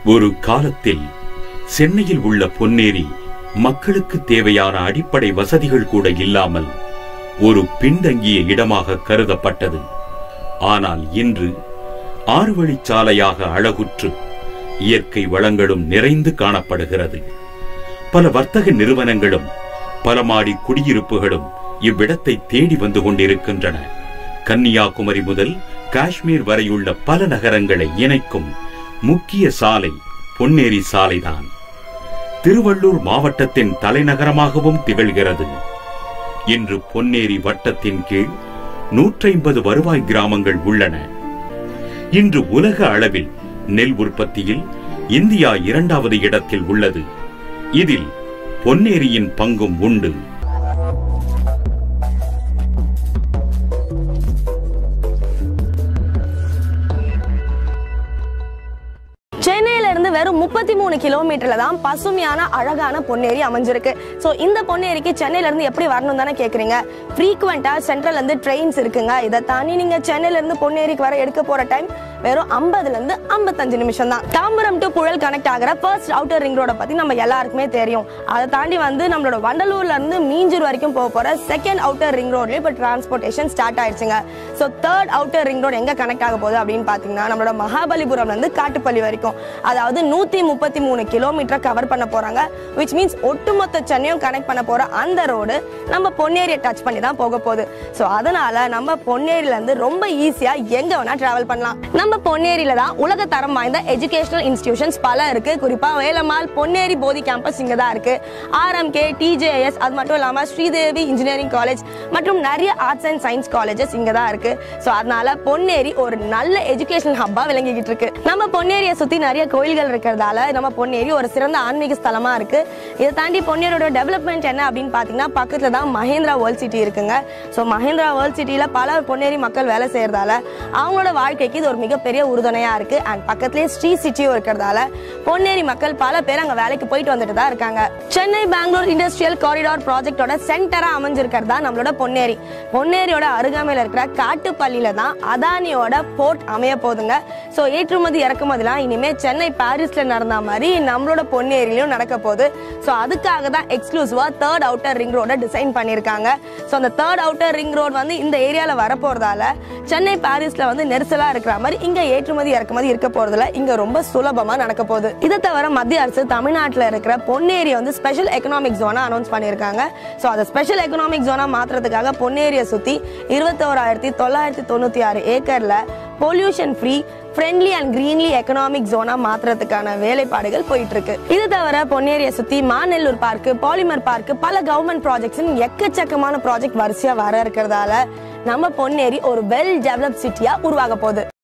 ஒரு காலத்தில் சென்னையில் உள்ள பொன்னேரி மக்களுக்கு தேவையான அடிப்படை வசதிகள் கூட இல்லாமல் ஒரு பின்தங்கிய இடமாக கருதப்பட்டது ஆனால் இன்று ஆறு வழிச்சாலையாக அழகுற்று இயற்கை வளங்களும் நிறைந்து காணப்படுகிறது பல வர்த்தக நிறுவனங்களும் பல மாடி குடியிருப்புகளும் இவ்விடத்தை தேடி வந்து கொண்டிருக்கின்றன கன்னியாகுமரி முதல் காஷ்மீர் வரையுள்ள பல நகரங்களை இணைக்கும் முக்கிய சாலை பொன்னேரி சாலைதான் திருவள்ளூர் மாவட்டத்தின் தலைநகரமாகவும் திகழ்கிறது இன்று பொன்னேரி வட்டத்தின் கீழ் நூற்றைம்பது வருவாய் கிராமங்கள் உள்ளன இன்று உலக அளவில் நெல் உற்பத்தியில் இந்தியா இரண்டாவது இடத்தில் உள்ளது இதில் பொன்னேரியின் பங்கும் உண்டு சென்னையில இருந்து வெறும் முப்பத்தி மூணு கிலோமீட்டர்ல தான் பசுமையான அழகான பொன்னேரி அமைஞ்சிருக்கு ஸோ இந்த பொன்னேரிக்கு சென்னையில இருந்து எப்படி வரணும் தானே கேக்குறீங்க ஃப்ரீக்வெண்டா சென்ட்ரல்ல இருந்து ட்ரெயின்ஸ் இருக்குங்க இதை தாண்டி நீங்க சென்னையில இருந்து பொன்னேரிக்கு வர எடுக்க போற டைம் வெறும் ஐம்பதுல இருந்து ஐம்பத்தஞ்சு நிமிஷம் தான் தாம்பரம் டு புழல் கனெக்ட் ஆகிற ஃபர்ஸ்ட் அவுட்டர் ரிங் ரோட பத்தி நம்ம எல்லாருக்குமே தெரியும் அதை தாண்டி வந்து நம்மளோட வண்டலூர்ல இருந்து மீஞ்சூர் வரைக்கும் போக போற செகண்ட் அவுட்டர் ரிங் ரோட்லயும் இப்போ டிரான்ஸ்போர்ட்டேஷன் ஸ்டார்ட் ஆயிடுச்சுங்க so third outer ring road எங்க கனெக்ட் ஆக போகுது அப்படின்னு பாத்தீங்கன்னா நம்மளோட மகாபலிபுரம்ல இருந்து காட்டுப்பள்ளி வரைக்கும் அதாவது நூத்தி முப்பத்தி மூணு கிலோமீட்டர் கவர் பண்ண போறாங்க விச் மீன்ஸ் ஒட்டுமொத்த சென்னையும் கனெக்ட் பண்ண போற அந்த ரோடு நம்ம பொன்னேரியை டச் பண்ணி தான் போக போகுது ஸோ அதனால நம்ம பொன்னேரியில இருந்து ரொம்ப ஈஸியா எங்க வேணா டிராவல் பண்ணலாம் நம்ம பொன்னேரியில தான் உலக தரம் வாய்ந்த எஜுகேஷனல் இன்ஸ்டிடியூஷன்ஸ் பல இருக்கு குறிப்பா வேலம்மாள் பொன்னேரி போதி கேம்பஸ் இங்க தான் இருக்கு ஆர்எம்கே டிஜேஎஸ் அது மட்டும் இல்லாம ஸ்ரீதேவி இன்ஜினியரிங் காலேஜ் மற்றும் நிறைய ஆர்ட்ஸ் அண்ட் சயின்ஸ் காலேஜஸ் இங்க தான் இருக்கு ஸோ அதனால பொன்னேரி ஒரு நல்ல எஜுகேஷனல் ஹப்பா விளங்கிக்கிட்டு இருக்கு நம்ம பொன்னேரியை சுத்தி நிறைய கோயில்கள் இருக்கிறதால நம்ம பொன்னேரி ஒரு சிறந்த ஆன்மீக ஸ்தலமா இருக்கு இதை தாண்டி பொன்னேரியோட டெவலப்மெண்ட் என்ன அப்படின்னு பாத்தீங்கன்னா பக்கத்துல தான் மஹேந்திரா வேர்ல்ட் சிட்டி இருக்குங்க ஸோ மஹேந்திரா வேர்ல்ட் சிட்டியில பல பொன்னேரி மக்கள் வேலை செய்யறதால அவங்களோட வாழ்க்கைக்கு இது ஒரு மிகப்பெரிய உறுதுணையா இருக்கு அண்ட் பக்கத்துலேயே ஸ்ரீ சிட்டியும் இருக்கிறதால பொன்னேரி மக்கள் பல பேர் அங்க வேலைக்கு போயிட்டு வந்துட்டு தான் இருக்காங்க சென்னை பெங்களூர் இண்டஸ்ட்ரியல் காரிடார் ப்ராஜெக்டோட சென்டரா அமைஞ்சிருக்கிறதா நம்மளோட பொன்னேரி பொன்னேரியோட அருகாமையில் இருக்கிற காட்டுப்பள்ளியில தான் அதானியோட போர்ட் அமைய போகுதுங்க ஸோ ஏற்றுமதி இறக்குமதிலாம் இனிமே சென்னை பாரிஸ்ல நடந்த மாதிரி நம்மளோட பொன்னேரியிலும் நடக்க போகுது ஸோ அதுக்காக தான் எக்ஸ்க்ளூசிவா தேர்ட் அவுட்டர் ரிங் ரோட டிசைன் பண்ணியிருக்காங்க ஸோ அந்த தேர்ட் அவுட்டர் ரிங் ரோடு வந்து இந்த ஏரியாவில் வரப்போறதால சென்னை பாரிஸ்ல வந்து நெரிசலா இருக்கிற மாதிரி இங்க ஏற்றுமதி இறக்குமதி இருக்க போறதுல இங்க ரொம்ப சுலபமா நடக்க போகுது இதை தவிர மத்திய அரசு தமிழ்நாட்டில் இருக்கிற பொன்னேரி வந்து ஸ்பெஷல் எக்கனாமிக் ஜோனா அனௌன்ஸ் பண்ணியிருக்காங்க ஸோ அதை ஸ்பெஷல் எக்கனாமிக் ஜோனா மாத்துறதுக்காக பொன்னேரியை சுத்தி இருபத்தோராயிரத்தி தொள்ளாயிரத்தி தொண்ணூத்தி ஆறு ஏக்கர்ல pollution free friendly and greenly economic ஜோனா மாத்துறதுக்கான வேலைப்பாடுகள் போயிட்டு இருக்கு இது தவிர பொன்னேரியை சுத்தி மாநெல்லூர் பார்க் பாலிமர் பார்க் பல கவர்மெண்ட் ப்ராஜெக்ட்ஸ் எக்கச்சக்கமான ப்ராஜெக்ட் வரிசையா வர இருக்கிறதால நம்ம பொன்னேரி ஒரு வெல் டெவலப் சிட்டியா உருவாக போகுது